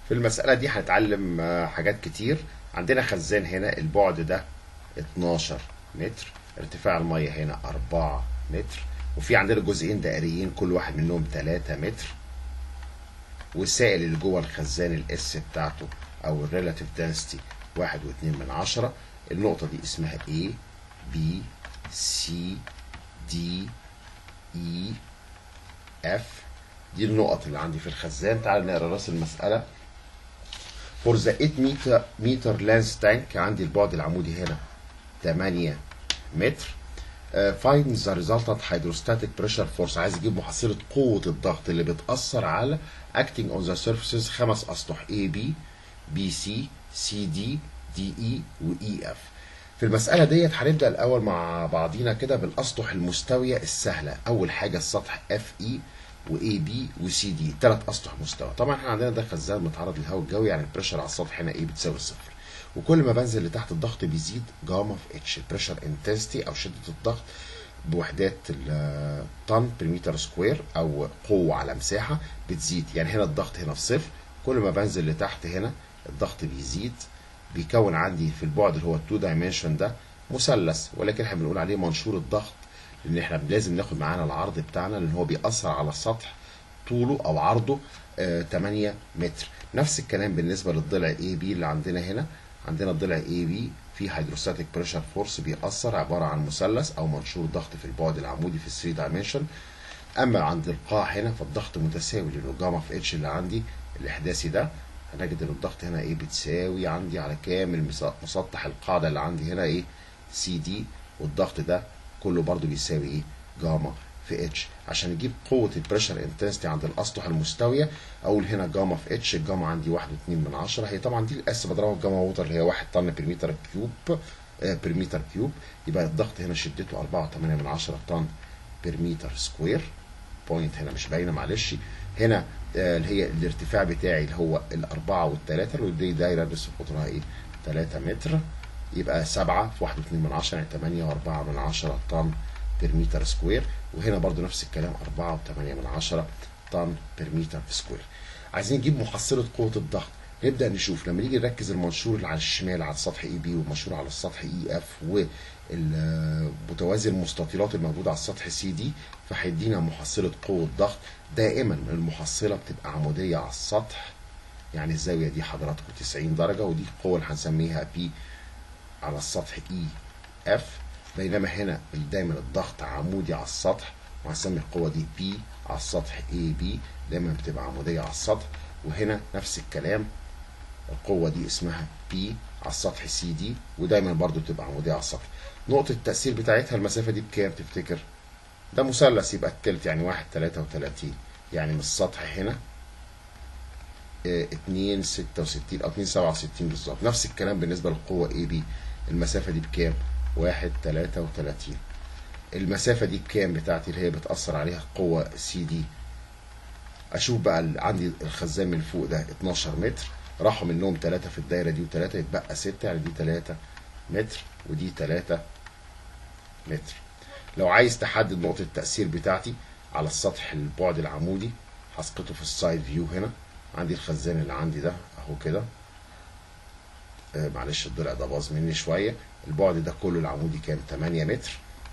في المسألة دي هنتعلم آه، حاجات كتير عندنا خزان هنا البعد ده 12 متر ارتفاع المية هنا 4 متر وفي عندنا جزئين دائريين كل واحد منهم 3 متر والسائل اللي جوه الخزان الاس بتاعته او الريلاتيف دنسيتي واحد واتنين من عشرة النقطة دي اسمها A B C D E F دي النقط اللي عندي في الخزان تعال نقرا راس المسألة For the 8 meter meter length tank عندي البعد العمودي هنا 8 متر Uh, find the resultant hydrostatic pressure force عايز اجيب محصلة قوة الضغط اللي بتأثر على acting on the surfaces خمس أسطح A B B C C D D E و E F في المسألة ديت هنبدأ الأول مع بعضينا كده بالأسطح المستوية السهلة أول حاجة السطح F E و A B و C D ثلاث أسطح مستوى طبعا احنا عندنا ده خزان متعرض للهواء الجوي يعني البريشر على السطح هنا A بتساوي صفر وكل ما بنزل لتحت الضغط بيزيد جاما في اتش البريشر انتنسيتي او شده الضغط بوحدات الطن بر متر سكوير او قوه على مساحه بتزيد يعني هنا الضغط هنا في صفر كل ما بنزل لتحت هنا الضغط بيزيد بيكون عندي في البعد اللي هو التو دايمنشن ده مثلث ولكن احنا بنقول عليه منشور الضغط لان احنا لازم ناخد معانا العرض بتاعنا لان هو بيأثر على السطح طوله او عرضه آه 8 متر نفس الكلام بالنسبه للضلع اي بي اللي عندنا هنا عندنا الضلع اي بي في هيدروستاتيك بريشر فورس بيأثر عباره عن مثلث او منشور ضغط في البعد العمودي في 3 دايمنشن اما عند القاع هنا فالضغط متساوي لانه جاما في اتش اللي عندي الاحداثي ده هنجد ان الضغط هنا ايه بتساوي عندي على كامل مسطح القاعده اللي عندي هنا ايه سي دي والضغط ده كله برضو بيساوي ايه جاما في اتش عشان نجيب قوه البريشر انتنستي عند الاسطح المستويه اقول هنا جاما في اتش الجاما عندي 1.2 من عشرة هي طبعا دي الاس بضربها في جاما ووتر اللي هي 1 طن بير متر كيوب آه بير متر كيوب يبقى الضغط هنا شدته 4.8 من عشرة طن بير متر سكوير بوينت هنا مش باينه معلش هنا آه اللي هي الارتفاع بتاعي اللي هو الأربعة والثلاثة اللي دي دايرة بس قطرها ايه 3 متر يبقى 7 في 1.2 من عشرة يعني 8 و4 من عشرة طن بير متر سكوير وهنا برضو نفس الكلام 4 و8 من عشرة طن بير متر سكوير عايزين نجيب محصلة قوة الضغط نبدأ نشوف لما نيجي نركز المنشور اللي على الشمال على السطح اي بي والمنشور على السطح اي اف والمتوازي المستطيلات الموجودة على السطح سي دي فهيدينا محصلة قوة ضغط دائما المحصلة بتبقى عمودية على السطح يعني الزاوية دي حضراتكم 90 درجة ودي القوة اللي هنسميها بي على السطح اي اف بينما هنا دايما الضغط عمودي على السطح وهنسمي القوة دي بي على السطح اي بي دايما بتبقى عمودية على السطح وهنا نفس الكلام القوة دي اسمها بي على السطح سي دي ودايما برضو بتبقى عمودية على السطح نقطة التأثير بتاعتها المسافة دي بكام تفتكر؟ ده مثلث يبقى التلت يعني واحد تلاتة وتلاتين يعني من السطح هنا اتنين ستة وستين أو اتنين سبعة وستين بالظبط نفس الكلام بالنسبة للقوة اي بي المسافة دي بكام؟ واحد تلاتة وتلاتين المسافة دي بكام بتاعتي اللي هي بتأثر عليها القوة سي دي أشوف بقى عندي الخزان من فوق ده 12 متر راحوا منهم ثلاثة في الدايرة دي وثلاثة يتبقى ستة يعني دي ثلاثة متر ودي ثلاثة متر لو عايز تحدد نقطة التأثير بتاعتي على السطح البعد العمودي هسقطه في السايد فيو هنا عندي الخزان اللي عندي ده اهو كده آه معلش الضلع ده باظ مني شوية البعد ده كله العمودي كام 8 متر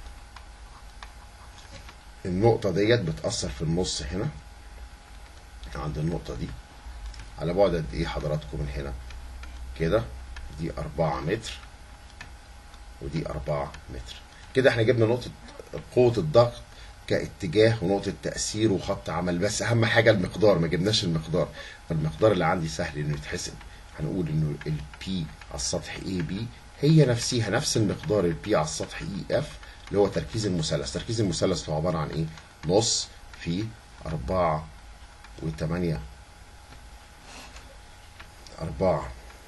النقطة ديت بتأثر في النص هنا عند النقطة دي على بعد قد ايه حضراتكم من هنا كده دي أربعة متر ودي أربعة متر كده احنا جبنا نقطة قوة الضغط كاتجاه ونقطة تأثير وخط عمل بس أهم حاجة المقدار ما جبناش المقدار فالمقدار اللي عندي سهل إنه يتحسب هنقول إنه البي على السطح اي بي هي نفسها نفس المقدار البي على السطح اي اف اللي هو تركيز المثلث تركيز المثلث هو عبارة عن ايه نص في أربعة وثمانية أربعة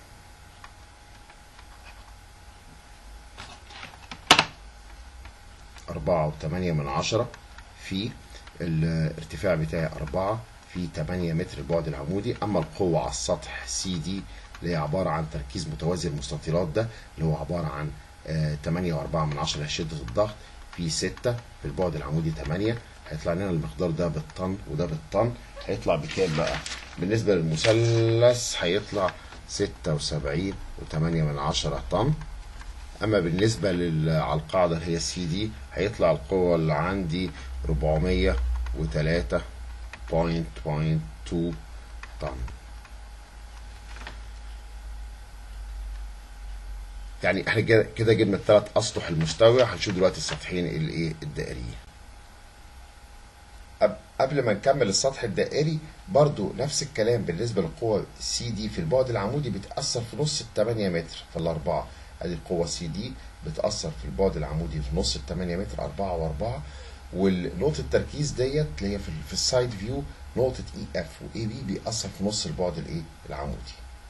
أربعة وثمانية من عشرة في الارتفاع بتاعي أربعة في تمانية متر البعد العمودي أما القوة على السطح سي دي اللي هي عبارة عن تركيز متوازي المستطيلات ده اللي هو عبارة عن تمانية وأربعة من عشرة شدة الضغط في ستة في البعد العمودي تمانية هيطلع لنا المقدار ده بالطن وده بالطن هيطلع بكام بقى بالنسبة للمثلث هيطلع ستة وسبعين وتمانية من عشرة طن اما بالنسبة لل... على القاعدة اللي هي سي دي هيطلع القوة اللي عندي ربعمية وتلاتة بوينت بوينت تو طن يعني احنا كده كده جبنا الثلاث اسطح المستوية هنشوف دلوقتي السطحين الايه الدائريين قبل ما نكمل السطح الدائري برضو نفس الكلام بالنسبة للقوة سي دي في البعد العمودي بتأثر في نص التمانية متر في الأربعة ادي القوة سي دي بتأثر في البعد العمودي في نص التمانية متر أربعة وأربعة والنقطة التركيز ديت اللي هي في, في السايد فيو نقطة اي اف واي بي بيأثر في نص البعد الايه العمودي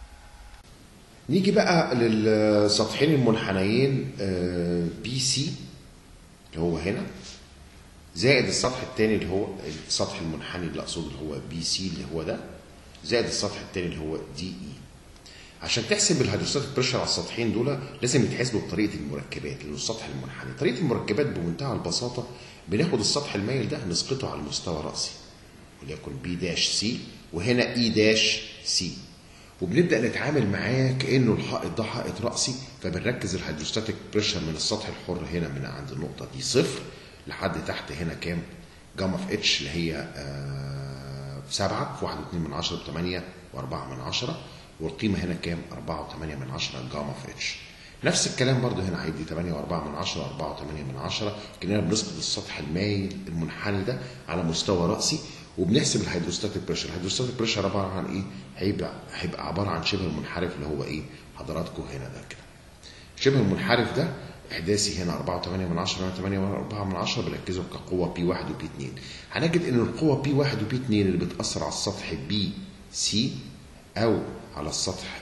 نيجي بقى للسطحين المنحنيين بي سي اللي هو هنا زائد السطح الثاني اللي هو السطح المنحني اللي اقصده اللي هو بي سي اللي هو ده زائد السطح الثاني اللي هو دي اي عشان تحسب الهيدروستاتيك بريشر على السطحين دول لازم يتحسبوا بطريقه المركبات اللي هو السطح المنحني طريقه المركبات بمنتهى البساطه بناخد السطح المايل ده نسقطه على المستوى الراسي وليكن بي داش سي وهنا اي داش سي وبنبدا نتعامل معاه كانه الحائط ده حائط راسي فبنركز الهيدروستاتيك بريشر من السطح الحر هنا من عند النقطه دي صفر لحد تحت هنا كام جاما في اتش اللي هي آه سبعة في واحد واتنين من عشرة بتمانية وأربعة من عشرة والقيمة هنا كام أربعة وتمانية من عشرة جاما في اتش نفس الكلام برضو هنا هيدي 8 و4 من 10 4 و8 من 10 كأننا بنسقط السطح المايل المنحني ده على مستوى رأسي وبنحسب الهيدروستاتيك بريشر الهيدروستاتيك بريشر عبارة عن ايه هيبقى هيبقى عبارة عن شبه المنحرف اللي هو ايه حضراتكم هنا ده كده شبه المنحرف ده احداثي هنا 4 و8 من 10 هنا 8 و4 من 10 بنركزه كقوه بي 1 وبي 2 هنجد ان القوه بي 1 وبي 2 اللي بتاثر على السطح بي سي او على السطح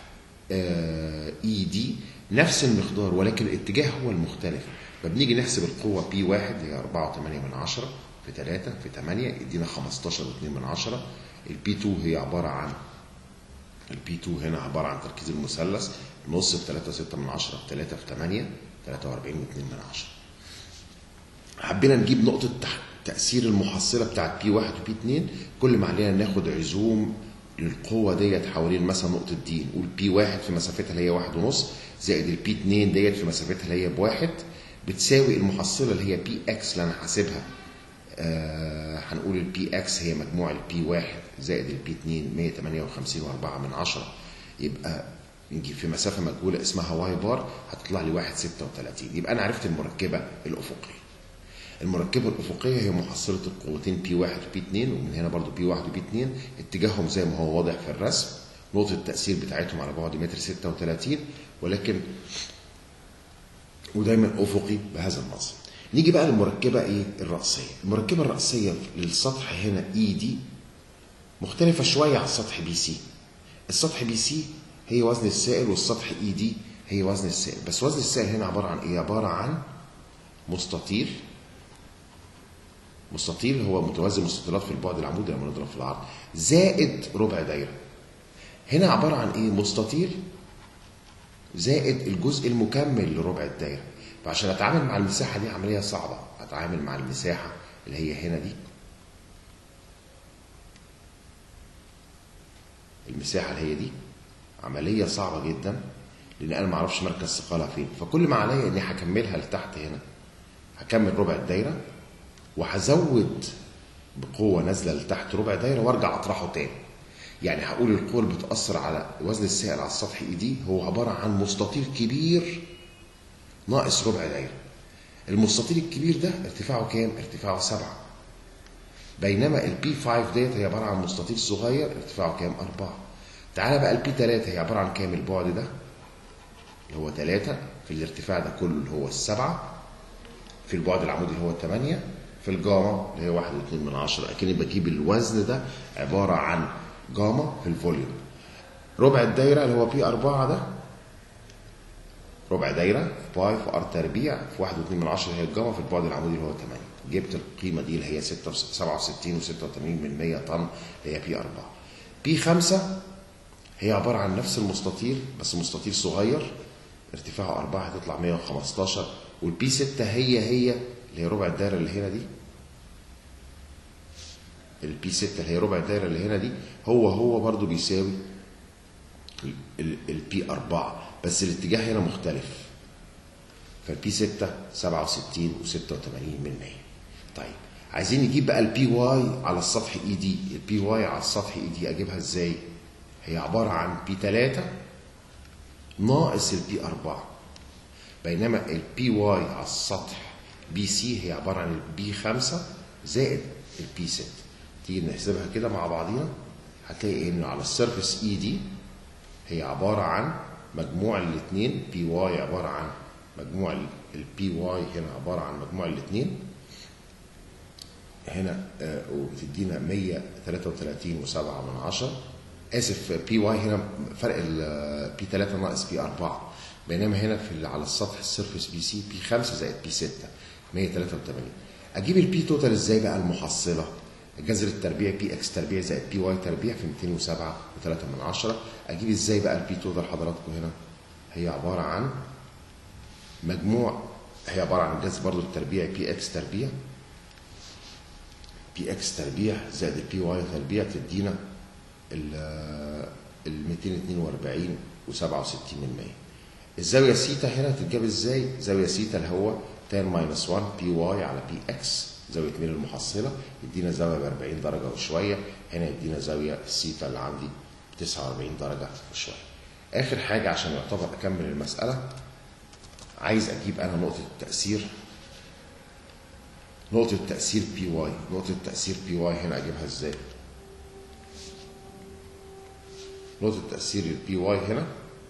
اي دي نفس المقدار ولكن الاتجاه هو المختلف فبنيجي نحسب القوه بي 1 هي 4 و8 من 10 في 3 في 8 يدينا 15 و2 من 10 البي 2 هي عباره عن البي 2 هنا عباره عن تركيز المثلث نص في 3 6 من 10 في 3 في 8 43 و2 من 10 حبينا نجيب نقطة تأثير المحصلة بتاعت بي 1 وبي 2 كل ما علينا ناخد عزوم للقوة ديت حوالين مثلا نقطة دي نقول بي 1 في مسافتها اللي هي واحد ونص زائد البي 2 ديت في مسافتها اللي هي بواحد بتساوي المحصلة اللي هي بي اكس اللي انا حاسبها آه هنقول البي اكس هي مجموع البي 1 زائد البي 2 158 و4 من 10 يبقى نجي في مسافه مجهوله اسمها واي بار هتطلع لي 1.36 يبقى انا عرفت المركبه الافقيه المركبه الافقيه هي محصله القوتين بي 1 وبي 2 ومن هنا برضو بي 1 وبي 2 اتجاههم زي ما هو واضح في الرسم نقطه التاثير بتاعتهم على بعد متر 36 ولكن ودايما افقي بهذا النظم نيجي بقى للمركبه ايه الراسيه المركبه الراسيه للسطح هنا اي دي مختلفه شويه عن السطح بي سي السطح بي سي هي وزن السائل والسطح اي دي هي وزن السائل بس وزن السائل هنا عباره عن ايه عباره عن مستطيل مستطيل هو متوازي مستطيلات في البعد العمودي لما نضرب في العرض زائد ربع دايره هنا عباره عن ايه مستطيل زائد الجزء المكمل لربع الدايره فعشان اتعامل مع المساحه دي عمليه صعبه اتعامل مع المساحه اللي هي هنا دي المساحه اللي هي دي عملية صعبة جدا لأن أنا ما أعرفش مركز ثقلها فين فكل ما عليا إني هكملها لتحت هنا هكمل ربع الدايرة وهزود بقوة نازلة لتحت ربع دايرة وأرجع أطرحه تاني يعني هقول القوة اللي بتأثر على وزن السائل على السطح إيدي هو عبارة عن مستطيل كبير ناقص ربع دايرة المستطيل الكبير ده ارتفاعه كام؟ ارتفاعه سبعة بينما البي 5 ديت هي عبارة عن مستطيل صغير ارتفاعه كام؟ أربعة تعالى بقى البي 3 هي عباره عن كام البعد ده اللي هو 3 في الارتفاع ده كله اللي هو السبعة في البعد العمودي اللي هو 8 في الجاما اللي هي 1 و2 من 10 اكني بجيب الوزن ده عباره عن جاما في الفوليوم ربع الدايره اللي هو بي 4 ده ربع دايره باي في ار تربيع في 1 و2 من 10 هي الجاما في البعد العمودي اللي هو 8 جبت القيمه دي اللي هي 67 و86 من 100 طن اللي هي بي 4 بي 5 هي عبارة عن نفس المستطيل بس مستطيل صغير ارتفاعه 4 هتطلع 115 والبي 6 هي هي اللي هي ربع الدايرة اللي هنا دي البي 6 اللي هي ربع الدايره اللي هنا دي هو هو برضو بيساوي البي 4 بس الاتجاه هنا مختلف فالبي 6 67 و86 من 100 طيب عايزين نجيب بقى البي واي على السطح اي دي البي واي على السطح اي دي اجيبها ازاي هي عباره عن بي 3 ناقص البي 4 بينما البي واي على السطح بي سي هي عباره عن البي 5 زائد البي 6 تيجي نحسبها كده مع بعضينا هتلاقي انه على السيرفيس اي دي هي عباره عن مجموع الاثنين بي واي عباره عن مجموع البي واي هنا عباره عن مجموع الاثنين هنا آه وبتدينا 133 و7 من 10 اسف بي واي هنا فرق البي 3 ناقص بي 4 بينما هنا في على السطح السيرفيس بي سي بي 5 زائد بي 6 183 اجيب البي توتال ازاي بقى المحصله الجذر التربيعي بي اكس تربيع زائد بي واي تربيع في 207 و3 من 10 اجيب ازاي بقى البي توتال حضراتكم هنا هي عباره عن مجموع هي عباره عن الجذر برضو التربيعي بي اكس تربيع بي اكس تربيع زائد البي واي تربيع تدينا ال 242 و67 من 100 الزاويه سيتا هنا تتجاب ازاي؟ زاويه سيتا اللي هو تان ماينس 1 بي واي على بي اكس زاويه ميل المحصله يدينا زاويه ب 40 درجه وشويه هنا يدينا زاويه السيتا اللي عندي 49 درجه وشويه. اخر حاجه عشان يعتبر اكمل المساله عايز اجيب انا نقطه التاثير نقطه تاثير بي واي نقطه تاثير بي واي هنا اجيبها ازاي؟ نقطه تاثير البي واي هنا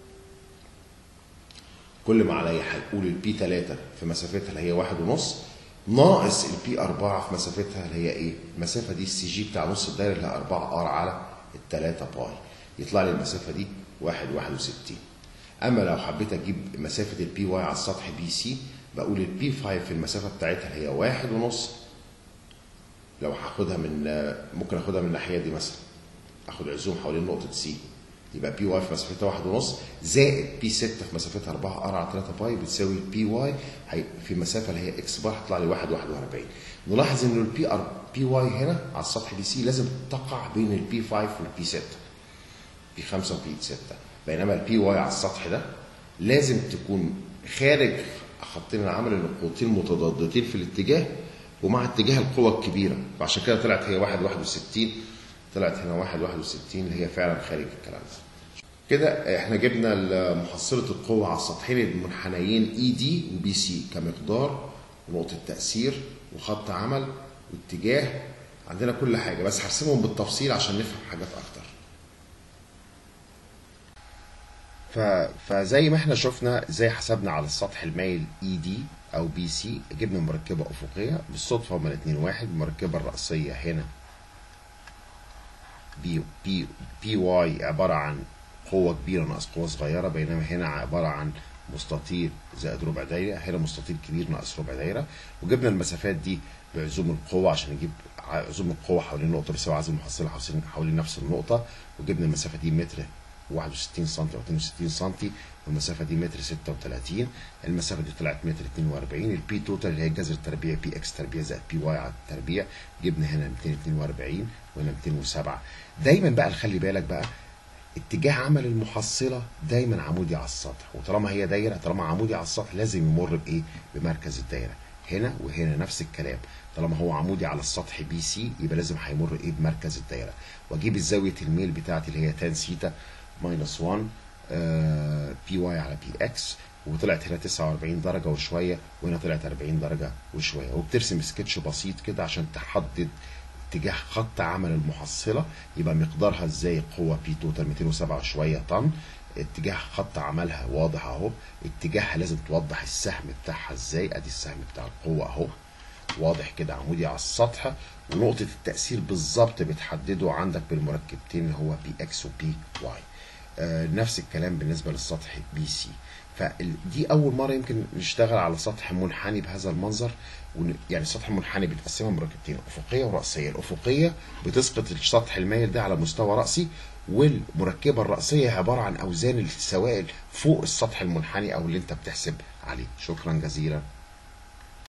كل ما عليا هيقول البي 3 في مسافتها اللي هي واحد ونص ناقص البي 4 في مسافتها اللي هي ايه؟ المسافه دي السي جي بتاع نص الدايره اللي هي 4 ار على ال 3 باي يطلع لي المسافه دي 1 61 اما لو حبيت اجيب مسافه البي واي على السطح بي سي بقول البي 5 في المسافه بتاعتها اللي هي واحد ونص لو هاخدها من ممكن اخدها من الناحيه دي مثلا اخد عزوم حوالين نقطه سي يبقى بي واي في مسافتها واحد ونص زائد بي 6 في مسافتها 4 ار على 3 باي بتساوي البي واي في المسافه اللي هي اكس بار هتطلع لي 1 41 نلاحظ ان البي ار بي واي هنا على السطح بي سي لازم تقع بين البي 5 والبي 6 بي 5 وبي 6 بينما البي واي على السطح ده لازم تكون خارج خطين العمل ان القوتين متضادتين في الاتجاه ومع اتجاه القوة الكبيرة فعشان كده طلعت هي 1 61 طلعت هنا 1 61 اللي هي فعلا خارج الكلام ده كده احنا جبنا محصلة القوة على السطحين المنحنيين اي دي وبي سي كمقدار ونقطة تأثير وخط عمل واتجاه عندنا كل حاجة بس هرسمهم بالتفصيل عشان نفهم حاجات أكتر ف... فزي ما احنا شفنا ازاي حسبنا على السطح المايل اي دي او بي سي جبنا مركبة افقية بالصدفة هما الاتنين واحد المركبة الرأسية هنا بي بي بي واي عبارة عن قوة كبيرة ناقص قوة صغيرة بينما هنا عبارة عن مستطيل زائد ربع دايرة هنا مستطيل كبير ناقص ربع دايرة وجبنا المسافات دي بعزوم القوة عشان نجيب عزوم القوة حوالين نقطة بيساوي عزم المحصلة حوالين نفس النقطة وجبنا المسافة دي متر 61 سم او 62 سم والمسافه دي متر 36 المسافه دي طلعت متر 42 البي توتال اللي هي الجذر التربيعي بي اكس تربيع زائد بي واي على التربيع جبنا هنا 242 وهنا 207 دايما بقى خلي بالك بقى اتجاه عمل المحصله دايما عمودي على السطح وطالما هي دايره طالما عمودي على السطح لازم يمر بايه بمركز الدايره هنا وهنا نفس الكلام طالما هو عمودي على السطح بي سي يبقى لازم هيمر ايه بمركز الدايره واجيب الزاويه الميل بتاعتي اللي هي تان سيتا ماينس 1 بي واي على بي اكس وطلعت هنا 49 درجه وشويه وهنا طلعت 40 درجه وشويه وبترسم سكتش بسيط كده عشان تحدد اتجاه خط عمل المحصله يبقى مقدارها ازاي القوه بي توتال 207 شويه طن اتجاه خط عملها واضح اهو اتجاهها لازم توضح السهم بتاعها ازاي ادي السهم بتاع القوه اهو واضح كده عمودي على السطح ونقطه التاثير بالظبط بتحدده عندك بالمركبتين اللي هو بي اكس وبي واي آه نفس الكلام بالنسبه للسطح بي سي فدي اول مره يمكن نشتغل على سطح منحني بهذا المنظر يعني السطح المنحني بيتقسم مركبتين افقيه وراسيه الافقيه بتسقط السطح المايل ده على مستوى راسي والمركبه الراسيه عباره عن اوزان السوائل فوق السطح المنحني او اللي انت بتحسب عليه شكرا جزيلا